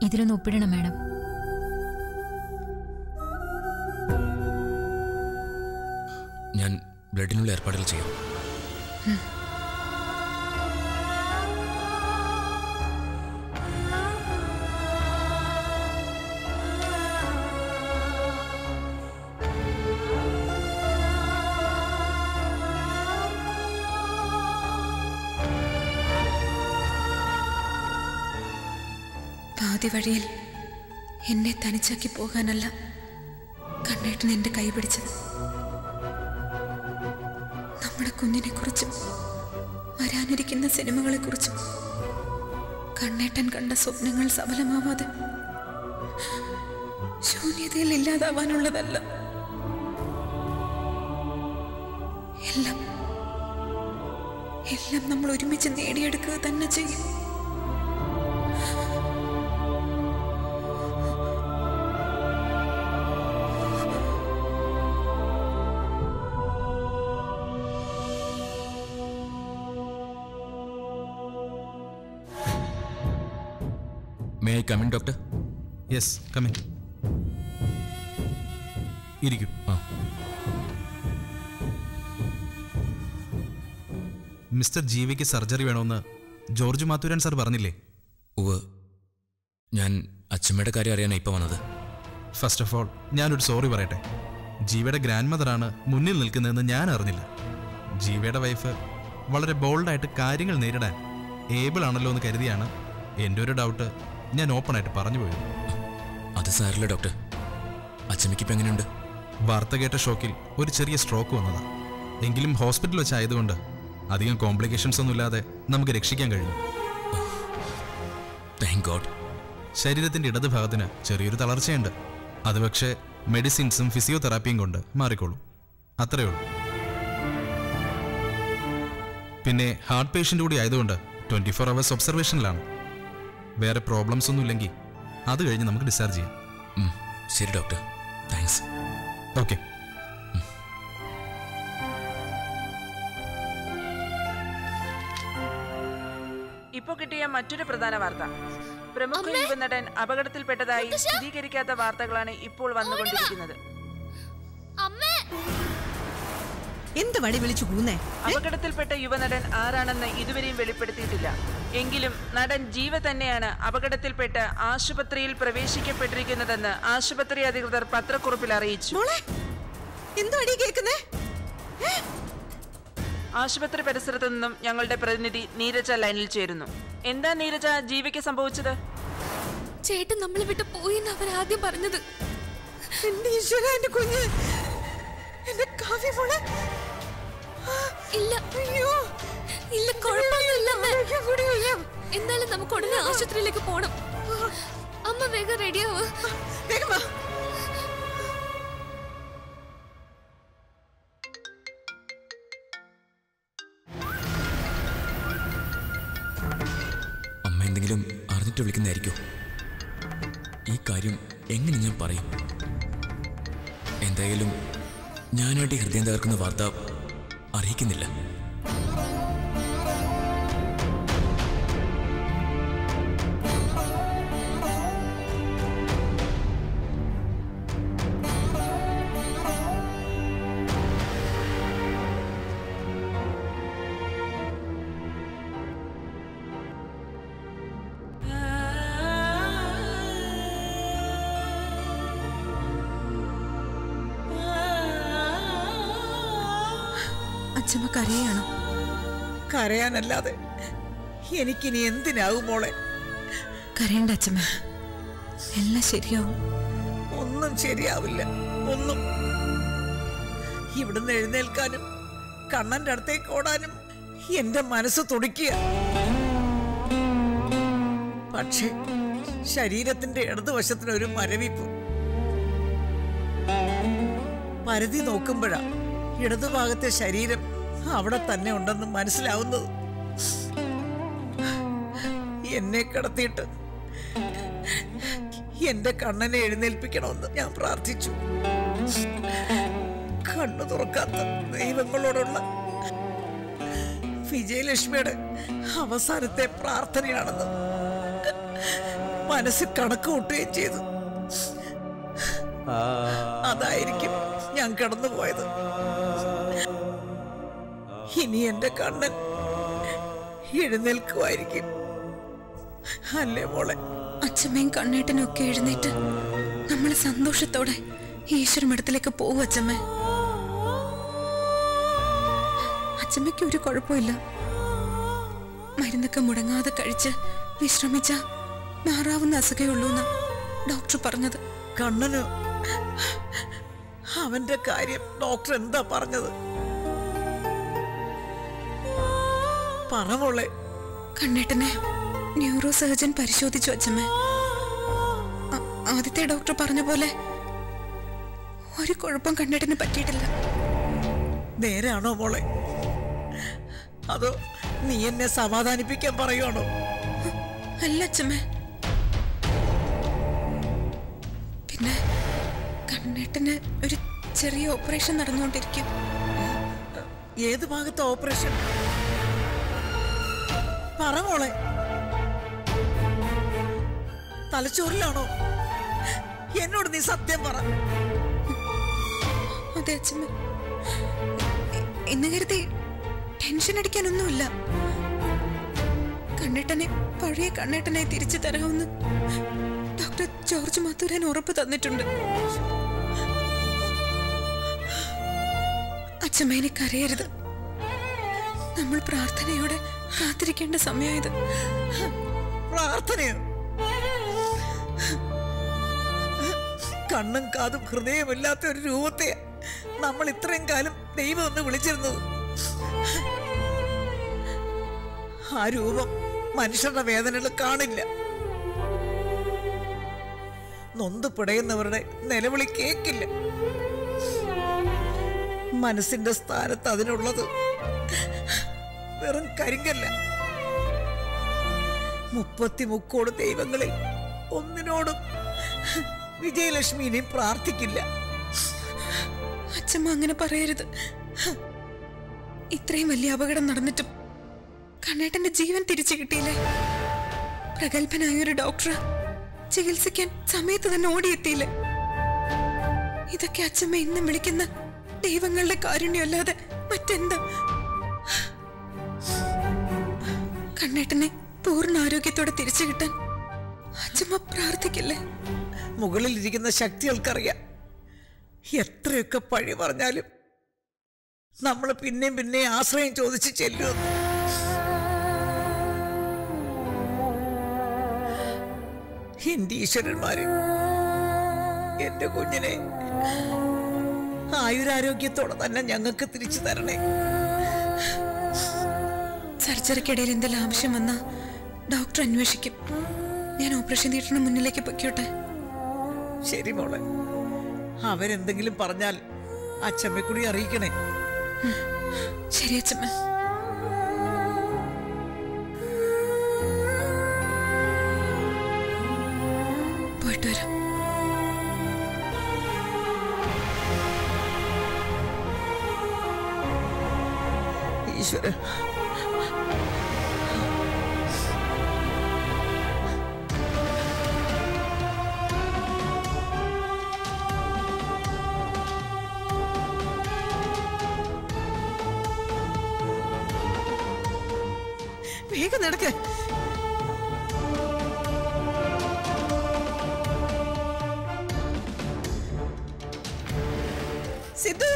ഇതിലൊന്ന് ഒപ്പിടണം മാഡം ഞാൻ ബ്ലഡിനുള്ള ഏർപ്പാടുകൾ ചെയ്യാം പാതി വഴിയിൽ എന്നെ തനിച്ചാക്കി പോകാനല്ല കണ്ണേട്ടൻ എന്റെ കൈ പിടിച്ചത് നമ്മുടെ കുഞ്ഞിനെ കുറിച്ചും വരാനിരിക്കുന്ന സിനിമകളെ കുറിച്ചും കണ്ണേട്ടൻ കണ്ട സ്വപ്നങ്ങൾ സഫലമാവാതെ ശൂന്യതയിൽ ഇല്ലാതാവാനുള്ളതല്ല എല്ലാം എല്ലാം നമ്മൾ ഒരുമിച്ച് നേടിയെടുക്കുക തന്നെ ചെയ്യും may I come in doctor yes come in ഇരിക്കൂ ആ മിസ്റ്റർ ജീവിക്ക് സർജറി വേണമെന്ന് ജോർജ് മാത്തൂരൻ സാർ പറഞ്ഞില്ലേ ഉവ് ഞാൻ അച്ഛമ്മയുടെ കാര്യം അറിയാനാണ് ഇപ്പം വന്നത് ഫസ്റ്റ് ഓഫ് ഓൾ ഞാനൊരു സോറി പറയട്ടെ ജീവയുടെ ഗ്രാൻഡ് മദറാണ് മുന്നിൽ നിൽക്കുന്നതെന്ന് ഞാൻ അറിഞ്ഞില്ല ജീവയുടെ വൈഫ് വളരെ ബോൾഡായിട്ട് കാര്യങ്ങൾ നേരിടാൻ ഏബിൾ ആണല്ലോ എന്ന് കരുതിയാണ് എൻ്റെ ഒരു ഡൗട്ട് ഞാൻ ഓപ്പണായിട്ട് പറഞ്ഞു പോയത് അത് സാരില്ല ഡോക്ടർ അച്ഛമ്മയ്ക്ക് ഇപ്പം എങ്ങനെയുണ്ട് വാർത്ത കേട്ട ഷോക്കിൽ ഒരു ചെറിയ സ്ട്രോക്ക് വന്നതാണ് എങ്കിലും ഹോസ്പിറ്റൽ വെച്ചായതുകൊണ്ട് അധികം കോംപ്ലിക്കേഷൻസ് ഒന്നുമില്ലാതെ നമുക്ക് രക്ഷിക്കാൻ കഴിഞ്ഞു താങ്ക് ഗോഡ് ശരീരത്തിന്റെ ഇടതുഭാഗത്തിന് ചെറിയൊരു തളർച്ചയുണ്ട് അത് പക്ഷേ മെഡിസിൻസും ഫിസിയോതെറാപ്പിയും കൊണ്ട് മാറിക്കോളും അത്രയേ ഉള്ളൂ പിന്നെ ഹാർട്ട് പേഷ്യൻ്റ് കൂടി ആയതുകൊണ്ട് ട്വൻറ്റി ഫോർ അവേഴ്സ് ഒബ്സർവേഷനിലാണ് വേറെ പ്രോബ്ലംസ് ഒന്നും ഇല്ലെങ്കിൽ അത് കഴിഞ്ഞ് നമുക്ക് ഡിസ്ചാർജ് ചെയ്യാം ഉം, ശരി ഡോക്ടർ താങ്ക്സ് ഓക്കെ ഇപ്പോ കിട്ടിയ മറ്റൊരു പ്രധാന വാർത്ത പ്രമുഖ യുവനടൻ അപകടത്തിൽപ്പെട്ടതായി സ്ഥിരീകരിക്കാത്ത വാർത്തകളാണ് ഇപ്പോൾ വന്നുകൊണ്ടിരിക്കുന്നത് എന്ത് വടി വിളിച്ചു കൂന്നേ അപകടത്തിൽപ്പെട്ട യുവനടൻ ആരാണെന്ന് ഇതുവരെയും വെളിപ്പെടുത്തിയിട്ടില്ല എങ്കിലും നടൻ ജീവ തന്നെയാണ് അപകടത്തിൽപ്പെട്ട് ആശുപത്രിയിൽ പ്രവേശിക്കപ്പെട്ടിരിക്കുന്നതെന്ന് ആശുപത്രി അധികൃതർ പത്രക്കുറിപ്പിൽ അറിയിച്ചു മോളെ എന്തോ അടി കേക്കുന്നേ ആശുപത്രി പരിസരത്തു നിന്നും ഞങ്ങളുടെ പ്രതിനിധി നീരജ ലൈനിൽ ചേരുന്നു എന്താ നീരജ ജീവയ്ക്ക് സംഭവിച്ചത് ചേട്ടൻ നമ്മളെ വിട്ട് പോയി എന്ന് അവർ ആദ്യം പറഞ്ഞത് എന്റെ ഈശ്വര എന്റെ കുഞ്ഞ് എന്റെ കാവ്യ മോളെ ഇല്ല അയ്യോ ഇല്ല കുഴപ്പമൊന്നുമില്ല അമ്മേ. കഴിക്കാൻ കൂടി വയ്യ. എന്നാലും നമുക്ക് ഉടനെ ആശുപത്രിയിലേക്ക് പോണം അമ്മ വേഗം റെഡിയാവ് വേഗം വാ. അമ്മ എന്തെങ്കിലും അറിഞ്ഞിട്ട് വിളിക്കുന്നതായിരിക്കും ഈ കാര്യം എങ്ങനെ ഞാൻ പറയും എന്തായാലും ഞാനായിട്ട് ഈ ഹൃദയം തകർക്കുന്ന വാർത്ത അറിയിക്കുന്നില്ല അച്ഛമ്മ കരയാണോ കരയാനല്ലാതെ എനിക്കിനി എന്തിനാവും മോളെ കരയണ്ട അച്ഛമ്മ എല്ലാം ശരിയാവും ഒന്നും ശരിയാവില്ല ഒന്നും ഇവിടുന്ന് എഴുന്നേൽക്കാനും കണ്ണന്റെ അടുത്തേക്ക് ഓടാനും എന്റെ മനസ്സ് തുടിക്കുക പക്ഷേ ശരീരത്തിന്റെ ഇടതുവശത്തിന് ഒരു മരവിപ്പ് പരതി നോക്കുമ്പോഴാ ഇടതുഭാഗത്തെ ശരീരം അവിടെ തന്നെ ഉണ്ടെന്ന് മനസ്സിലാവുന്നത് എന്നെ കിടത്തിയിട്ട് എന്റെ കണ്ണനെ എഴുന്നേൽപ്പിക്കണമെന്ന് ഞാൻ പ്രാർത്ഥിച്ചു കണ്ണു തുറക്കാത്ത ദൈവങ്ങളോടുള്ള വിജയലക്ഷ്മിയുടെ അവസാനത്തെ പ്രാർത്ഥനയാണെന്ന് മനസ്സിൽ കണക്ക് കൂട്ടുകയും ചെയ്തു അതായിരിക്കും ഞാൻ കടന്നുപോയത് ഇനി എന്റെ കണ്ണൻ എഴുന്നേൽക്കുമായിരിക്കും അല്ലേ മോളെ അച്ഛമ്മയും കണ്ണേട്ടനും ഒക്കെ എഴുന്നേറ്റ് നമ്മൾ സന്തോഷത്തോടെ ഈശ്വരമഠത്തിലേക്ക് പോവും അച്ഛമ്മ അച്ഛമ്മയ്ക്ക് ഒരു കുഴപ്പമില്ല മരുന്നൊക്കെ മുടങ്ങാതെ കഴിച്ച് വിശ്രമിച്ച മാറാവുന്ന അസുഖയുള്ളൂ എന്ന് ഡോക്ടർ പറഞ്ഞത് കണ്ണന് അവന്റെ കാര്യം ഡോക്ടർ എന്താ പറഞ്ഞത് പറ മോളെ കണ്ണേട്ടനെ ന്യൂറോ സർജൻ പരിശോധിച്ചു അച്ഛമ്മ ആ- ആദ്യത്തെ ഡോക്ടർ പറഞ്ഞ പോലെ ഒരു കുഴപ്പം കണ്ണേട്ടന് പറ്റിയിട്ടില്ല നേരാണോ മോളെ അതോ നീ എന്നെ സമാധാനിപ്പിക്കാൻ പറയുവാണോ അല്ല അച്ഛമ്മ പിന്നെ കണ്ണേട്ടന് ഒരു ചെറിയ ഓപ്പറേഷൻ നടന്നുകൊണ്ടിരിക്കും ഏത് ഭാഗത്തെ ഓപ്പറേഷൻ പറ മോളെ തലച്ചോറിലാണോ എന്നോട് നീ സത്യം പറ അതെ അച്ഛമ്മ എ- എന്ന് കരുതി ടെൻഷൻ അടിക്കാനൊന്നുമില്ല കണ്ണേട്ടനെ പഴയ കണ്ണേട്ടനെ തിരിച്ചു തരാമെന്ന് ഡോക്ടർ ജോർജ് മധുരൻ ഉറപ്പ് തന്നിട്ടുണ്ട് അച്ഛമ്മേനെ കരയരുത് നമ്മൾ പ്രാർത്ഥനയോടെ കാത്തിരിക്കേണ്ട സമയമായത് പ്രാർത്ഥനയോ കണ്ണും കാതും ഹൃദയമില്ലാത്ത ഒരു രൂപത്തെ നമ്മൾ ഇത്രയും കാലം ദൈവം എന്ന് വിളിച്ചിരുന്നത് ആ രൂപം മനുഷ്യരുടെ വേദനകൾ കാണില്ല നൊന്ത് പിടയുന്നവരുടെ നിലവിളി കേക്കില്ല മനസ്സിന്റെ സ്ഥാനത്ത് അതിനുള്ളത് വെറും കരിങ്കല്ല മുപ്പത്തി മുക്കോട് ദൈവങ്ങളിൽ ഒന്നിനോടും വിജയലക്ഷ്മിനെയും പ്രാർത്ഥിക്കില്ല അച്ഛമ്മ അങ്ങനെ പറയരുത് ഇത്രയും വലിയ അപകടം നടന്നിട്ടും കണ്ണേട്ടന്റെ ജീവൻ തിരിച്ചു കിട്ടിയില്ലേ പ്രഗത്ഭനായ ഒരു ഡോക്ടർ ചികിത്സിക്കാൻ സമയത്ത് തന്നെ ഓടിയെത്തിയില്ലേ ഇതൊക്കെ അച്ഛമ്മ ഇന്നും വിളിക്കുന്ന ദൈവങ്ങളുടെ കാരുണ്യമല്ലാതെ മറ്റെന്താ കണ്ണേട്ടനെ പൂർണ്ണ ആരോഗ്യത്തോടെ തിരിച്ചു കിട്ടാൻ അച്ഛമ്മ പ്രാർത്ഥിക്കില്ലേ മുകളിൽ ഇരിക്കുന്ന ശക്തികൾക്കറിയാം എത്രയൊക്കെ പഴി പറഞ്ഞാലും നമ്മൾ പിന്നെയും പിന്നെ ആശ്രയം ചോദിച്ച് ചെല്ലുമെന്ന് എന്റെ ഈശ്വരന്മാര് എന്റെ കുഞ്ഞിനെ ആയുരാരോഗ്യത്തോടെ തന്നെ ഞങ്ങൾക്ക് തിരിച്ചു തരണേ സർജറിക്കിടയിൽ എന്തെല്ലാം ആവശ്യം വന്നാ ഡോക്ടർ അന്വേഷിക്കും ഞാൻ ഓപ്പറേഷൻ തിയേറ്ററിന് മുന്നിലേക്ക് പൊയ്ക്കോട്ടെ ശരി മോളെ അവരെന്തെങ്കിലും പറഞ്ഞാൽ അച്ഛമ്മ കൂടി അറിയിക്കണേ ശരി അച്ഛമ്മ പോയിട്ട് വരാം ഈശ്വര വേഗം നടക്ക് സിദ്ധു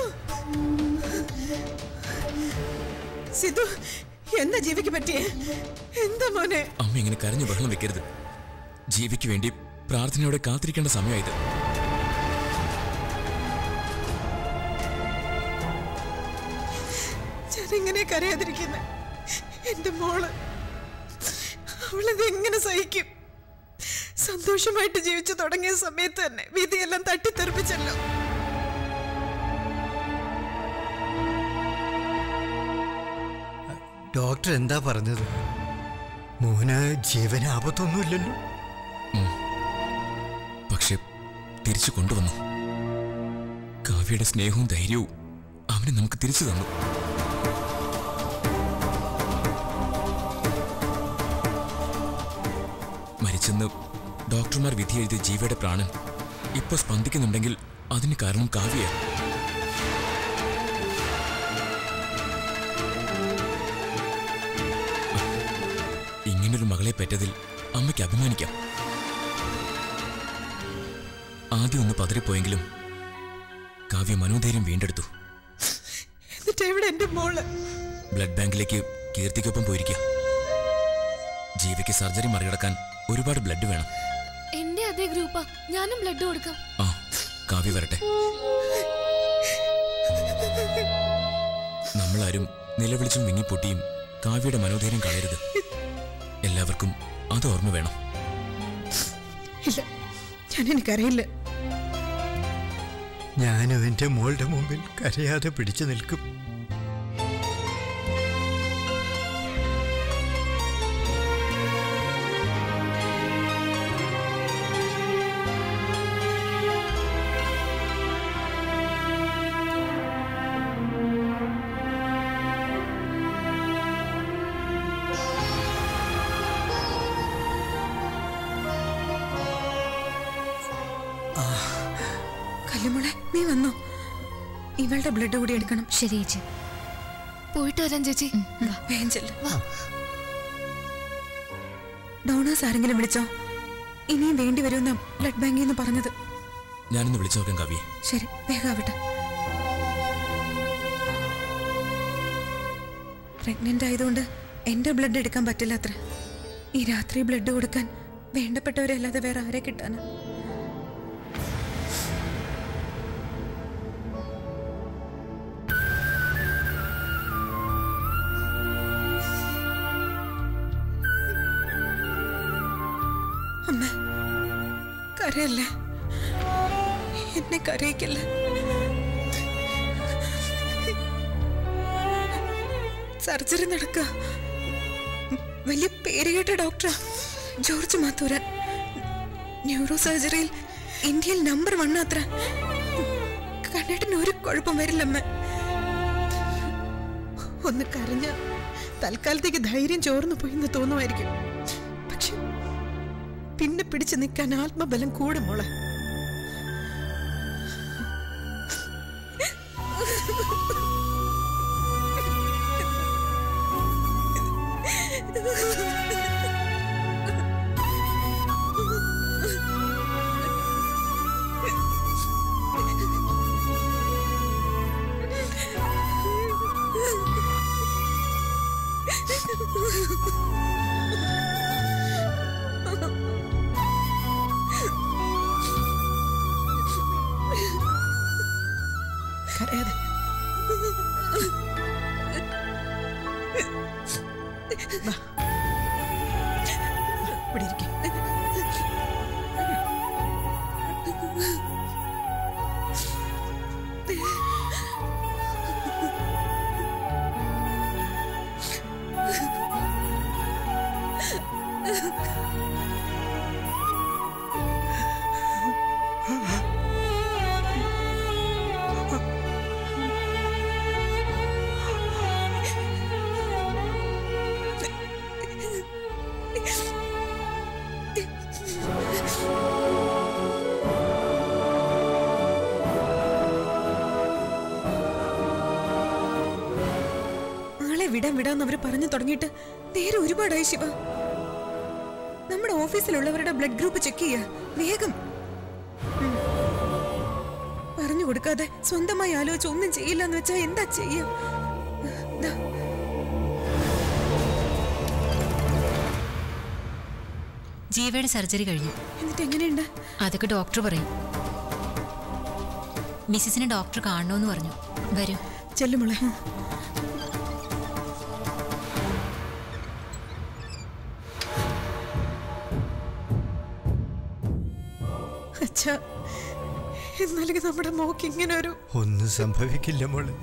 സിദ്ധു എന്താ ജീവിക്ക് പറ്റിയേ എന്താ മോനെ അമ്മ ഇങ്ങനെ കരഞ്ഞു ബഹളം വെക്കരുത് ജീവിക്ക് വേണ്ടി പ്രാർത്ഥനയോടെ കാത്തിരിക്കേണ്ട സമയമായത് ഞാനെങ്ങനെ കരയാതിരിക്കുന്നെ എന്റെ മോള് അവളിത് എങ്ങനെ സഹിക്കും സന്തോഷമായിട്ട് ജീവിച്ചു തുടങ്ങിയ സമയത്ത് തന്നെ വിധിയെല്ലാം തട്ടിത്തെറിപ്പിച്ചല്ലോ ഡോക്ടർ എന്താ പറഞ്ഞത് മോന് ജീവന് ആപത്തൊന്നുമില്ലല്ലോ പക്ഷെ തിരിച്ചു കൊണ്ടുവന്നു കാവ്യയുടെ സ്നേഹവും ധൈര്യവും അവനെ നമുക്ക് തിരിച്ചു തന്നു മരിച്ചെന്ന് ഡോക്ടർമാർ വിധി എഴുതിയ ജീവയുടെ പ്രാണൻ ഇപ്പൊ സ്പന്ദിക്കുന്നുണ്ടെങ്കിൽ അതിന് കാരണം കാവ്യ ഇങ്ങനൊരു മകളെ പെറ്റതിൽ അമ്മയ്ക്ക് അഭിമാനിക്കാം ആദ്യം ഒന്ന് പതറിപ്പോയെങ്കിലും കാവ്യ മനോധൈര്യം വീണ്ടെടുത്തു എന്നിട്ട് എവിടെ എന്റെ മോള് ബ്ലഡ് ബാങ്കിലേക്ക് കീർത്തിക്കൊപ്പം പോയിരിക്കുക ജീവയ്ക്ക് സർജറി മറികടക്കാൻ ഒരുപാട് ബ്ലഡ് വേണം എന്റെ അതേ ഗ്രൂപ്പാ ഞാനും ബ്ലഡ് കൊടുക്കാം ആ കാവ്യ വരട്ടെ നമ്മളാരും നിലവിളിച്ചും വിങ്ങിപ്പൊട്ടിയും കാവ്യയുടെ മനോധൈര്യം കളയരുത് എല്ലാവർക്കും അത് ഓർമ്മ വേണം ഇല്ല ഞാൻ എനിക്കറിയില്ല ഞാനും എൻ്റെ മോളുടെ മുമ്പിൽ കരയാതെ പിടിച്ചു നിൽക്കും കല്ലുമോളെ നീ വന്നോ ഇവളുടെ ബ്ലഡ് കൂടി എടുക്കണം ശരി ചേച്ചി പോയിട്ട് വരാം ചേച്ചി വേഗം ചെല്ല്. ഡോണേഴ്സ് ആരെങ്കിലും വിളിച്ചോ ഇനിയും വേണ്ടി വരുമെന്ന ബ്ലഡ് ബാങ്കിൽ നിന്ന് പറഞ്ഞത് ഞാനൊന്ന് വിളിച്ചു നോക്കാം കാവ്യെ ശരി വേഗം ആവട്ടെ പ്രഗ്നന്റ് ആയതുകൊണ്ട് എന്റെ ബ്ലഡ് എടുക്കാൻ പറ്റില്ല അത്ര ഈ രാത്രി ബ്ലഡ് കൊടുക്കാൻ വേണ്ടപ്പെട്ടവരെ അല്ലാതെ വേറെ ആരെ കിട്ടാനാ അമ്മ കരയല്ലേ എന്നെ കരയിക്കല്ലേ സർജറി നടക്കുക വലിയ പേരുകേട്ട ഡോക്ടറാ ജോർജ് മാത്തൂരൻ ന്യൂറോ സർജറിയിൽ ഇന്ത്യയിൽ നമ്പർ വൺ അത്ര കണ്ണേട്ടിന് ഒരു കുഴപ്പം വരില്ലമ്മ ഒന്ന് കരഞ്ഞ തൽക്കാലത്തേക്ക് ധൈര്യം ചോർന്നു പോയിന്ന് തോന്നുമായിരിക്കും പക്ഷെ പിന്നെ പിടിച്ചു നിൽക്കാൻ ആത്മബലം കൂടും മോളെ കരയാതെ വാ. ഇവിടെ ഇരിക്ക്. ആളെ വിടാൻ വിടാന്ന് അവര് പറഞ്ഞു തുടങ്ങിയിട്ട് നേരെ ഒരുപാടായി ശിവ നമ്മുടെ ഓഫീസിലുള്ളവരുടെ ബ്ലഡ് ഗ്രൂപ്പ് ചെക്ക് ചെയ്യ വേഗം ഉം. പറഞ്ഞു കൊടുക്കാതെ സ്വന്തമായി ആലോചിച്ച് ഒന്നും ചെയ്യില്ല എന്ന് വെച്ചാ എന്താ ചെയ്യ ദാ, ജീവയുടെ സർജറി കഴിഞ്ഞു എന്നിട്ട് എങ്ങനെയുണ്ട് അതൊക്കെ ഡോക്ടർ പറയും മിസ്സിസിനെ ഡോക്ടർ കാണണമെന്ന് പറഞ്ഞു വരൂ ചെല്ലുമോളെ അച്ഛാ എന്നാലും നമ്മുടെ മോക്ക് ഇങ്ങനെ ഒരു ഒന്നും സംഭവിക്കില്ല മോളെ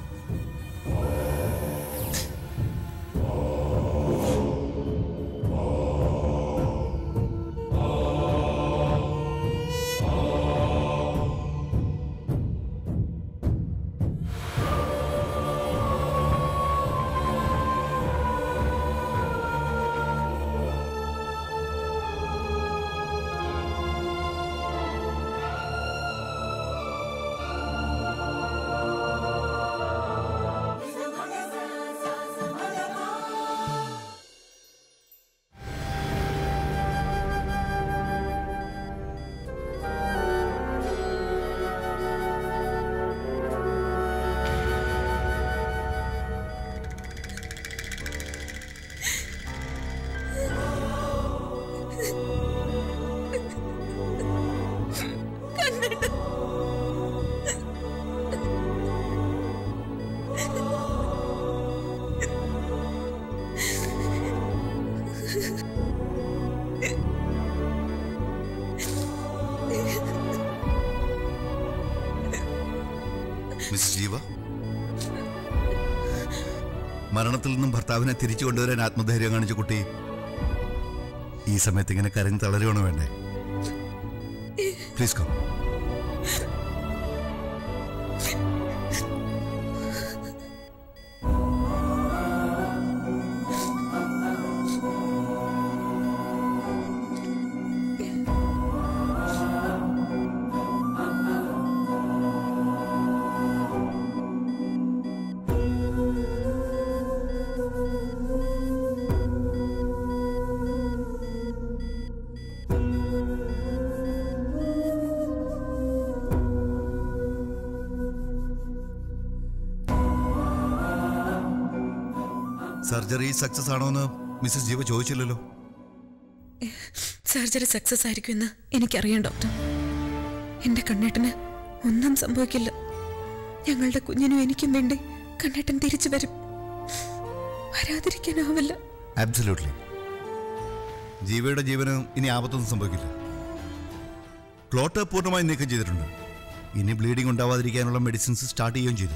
മിസ് ജീവ മരണത്തിൽ നിന്നും ഭർത്താവിനെ തിരിച്ചു കൊണ്ടുവരാൻ ആത്മധൈര്യം കാണിച്ച കുട്ടി ഈ സമയത്ത് ഇങ്ങനെ കരഞ്ഞ് തളരുകയാണോ വേണ്ടേ പ്ലീസ് കം സർജറി സക്സസ് ആണോ എന്ന് മിസ്സസ് ജീവ ചോദിച്ചില്ലല്ലോ സർജറി സക്സസ് ആയിരിക്കുമെന്ന് എനിക്കറിയാം ഡോക്ടർ എന്റെ കണ്ണേട്ടന് ഒന്നും സംഭവിക്കില്ല ഞങ്ങളുടെ കുഞ്ഞിനും എനിക്കും വേണ്ടി കണ്ണേട്ടൻ തിരിച്ചു വരും വരാതിരിക്കാനാവില്ല ആബ്സല്യൂട്ട്ലി ജീവയുടെ ജീവന് ഇനി ആപത്തൊന്നും സംഭവിക്കില്ല ക്ലോട്ട് പൂർണ്ണമായി നീക്കം ചെയ്തിട്ടുണ്ട് ഇനി ബ്ലീഡിംഗ് ഉണ്ടാവാതിരിക്കാനുള്ള മെഡിസിൻസ് സ്റ്റാർട്ട് ചെയ്യുകയും ചെയ്തു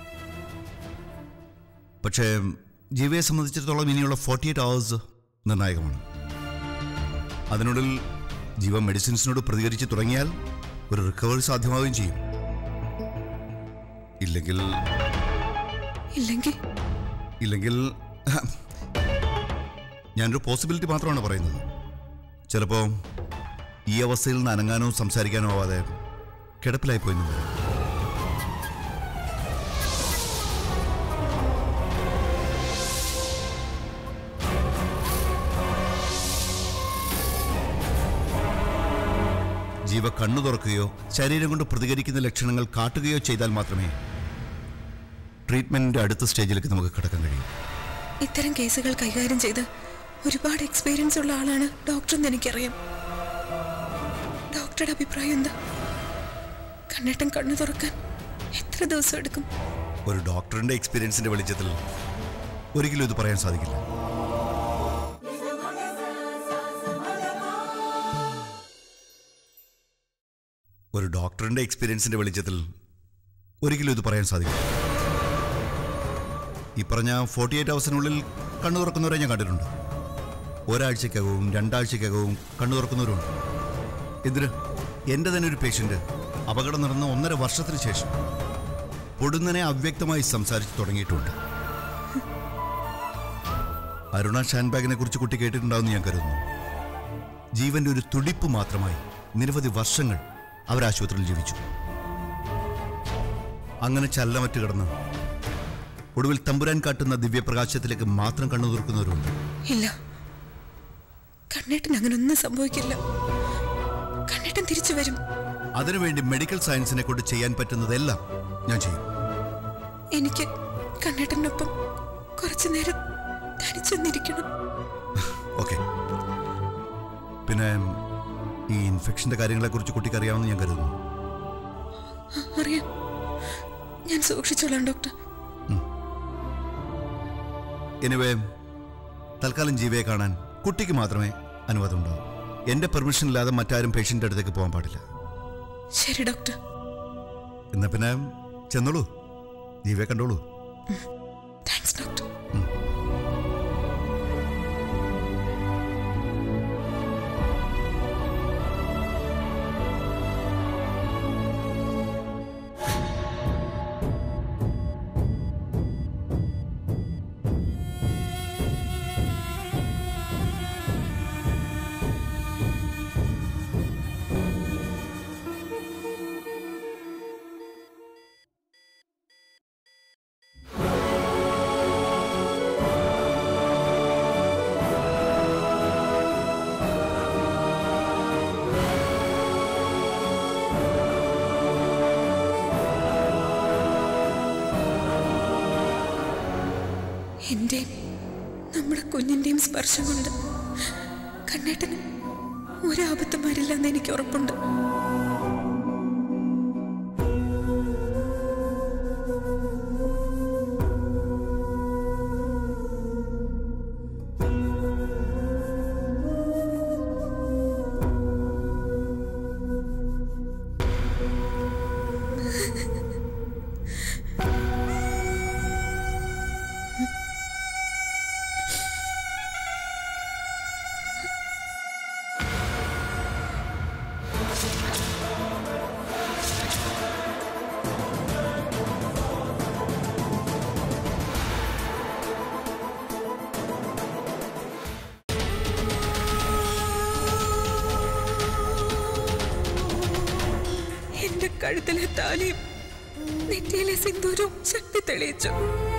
പക്ഷേ ജീവയെ സംബന്ധിച്ചിടത്തോളം ഇനിയുള്ള ഫോർട്ടി എയ്റ്റ് അവേഴ്സ് നിർണായകമാണ് അതിനുള്ളിൽ ജീവ മെഡിസിൻസിനോട് പ്രതികരിച്ച് തുടങ്ങിയാൽ ഒരു റിക്കവറി സാധ്യമാവുകയും ചെയ്യും ഇല്ലെങ്കിൽ ഇല്ലെങ്കിൽ ഇല്ലെങ്കിൽ ഞാനൊരു പോസിബിലിറ്റി മാത്രമാണ് പറയുന്നത് ചിലപ്പോൾ ഈ അവസ്ഥയിൽ നിന്ന് അനങ്ങാനോ സംസാരിക്കാനോ ആവാതെ കിടപ്പിലായി പോയി നിന്ന് വരും. ജീവ കണ്ണു തുറക്കുകയോ ശരീരം കൊണ്ട് പ്രതികരിക്കുന്ന ലക്ഷണങ്ങൾ കാട്ടുകയോ ചെയ്താൽ മാത്രമേ ട്രീറ്റ്മെന്റിന്റെ അടുത്ത സ്റ്റേജിലേക്ക് നമുക്ക് കടക്കാൻ കഴിയൂ ഇത്തരം കേസുകൾ കൈകാര്യം ചെയ്ത് ഒരുപാട് എക്സ്പീരിയൻസ് ഉള്ള ആളാണ് ഡോക്ടർ എന്ന് എനിക്കറിയാം ഡോക്ടറുടെ അഭിപ്രായം എന്താ കണ്ണേട്ടൻ കണ്ണു തുറക്കാൻ എത്ര ദിവസം എടുക്കും ഒരു ഡോക്ടറിന്റെ എക്സ്പീരിയൻസിന്റെ വെളിച്ചത്തിൽ ഒരിക്കലും ഇത് പറയാൻ സാധിക്കില്ല ഒരു ഡോക്ടറിന്റെ എക്സ്പീരിയൻസിന്റെ വെളിച്ചത്തിൽ ഒരിക്കലും ഇത് പറയാൻ സാധിക്കില്ല ഈ പറഞ്ഞ ഫോർട്ടി എയ്റ്റ് ഹവേഴ്സിനുള്ളിൽ കണ്ണു തുറക്കുന്നവരെ ഞാൻ കണ്ടിട്ടുണ്ട് ഒരാഴ്ചക്കകവും രണ്ടാഴ്ചക്കകവും കണ്ണു തുറക്കുന്നവരുണ്ട് എന്തിന് എൻ്റെ തന്നെ ഒരു പേഷ്യൻ്റ് അപകടം നടന്ന ഒന്നര വർഷത്തിന് ശേഷം പൊടുന്നനെ അവ്യക്തമായി സംസാരിച്ചു തുടങ്ങിയിട്ടുണ്ട് അരുണ ഷാൻബാഗിനെ കുറിച്ച് കുട്ടി കേട്ടിട്ടുണ്ടാവുമെന്ന് ഞാൻ കരുതുന്നു ജീവന്റെ ഒരു തുടിപ്പ് മാത്രമായി നിരവധി വർഷങ്ങൾ അവർ ആശുപത്രിയിൽ ജീവിച്ചു അങ്ങനെ ചല്ലമറ്റ് കിടന്ന് ഒടുവിൽ തമ്പുരാൻ കാട്ടുന്ന ദിവ്യപ്രകാശത്തിലേക്ക് മാത്രം കണ്ണു തുറക്കുന്നവരുണ്ട് ഇല്ല കണ്ണേട്ടൻ അങ്ങനെ ഒന്നും സംഭവിക്കില്ല കണ്ണേട്ടൻ തിരിച്ചു വരും അതിനുവേണ്ടി മെഡിക്കൽ സയൻസിനെ കൊണ്ട് ചെയ്യാൻ പറ്റുന്നതെല്ലാം ഞാൻ ചെയ്യും എനിക്ക് കണ്ണേട്ടനൊപ്പം കുറച്ചു നേരം തനിച്ചെന്നിരിക്കണം ഓക്കെ പിന്നെ ഈ ഇൻഫെക്ഷന്റെ കാര്യങ്ങളെക്കുറിച്ച് കുട്ടിക്ക് അറിയാമെന്ന് ഞാൻ കരുതുന്നു ആ, അറിയാം ഞാൻ സൂക്ഷിച്ചോളാം ഡോക്ടർ എനിവേ തൽക്കാലം ജീവയെ കാണാൻ കുട്ടിക്ക് മാത്രമേ അനുവാദം ഉണ്ടാവൂ എന്റെ പെർമിഷൻ ഇല്ലാതെ മറ്റാരും പേഷ്യന്റെ അടുത്തേക്ക് പോകാൻ പാടില്ല ശരി ഡോക്ടർ എന്നാ പിന്നെ ചെന്നോളൂ ജീവയെ കണ്ടോളൂ താങ്ക്സ് ഡോക്ടർ എന്റെയും നമ്മുടെ കുഞ്ഞിന്റെയും സ്പർശം കൊണ്ട് കണ്ണേട്ടന് ഒരാപത്തും വരില്ലെന്ന് എനിക്ക് ഉറപ്പുണ്ട് കഴുത്തിലെ താലിയും നെറ്റിയിലെ സിന്ദൂരവും ശക്തി തെളിയിച്ചു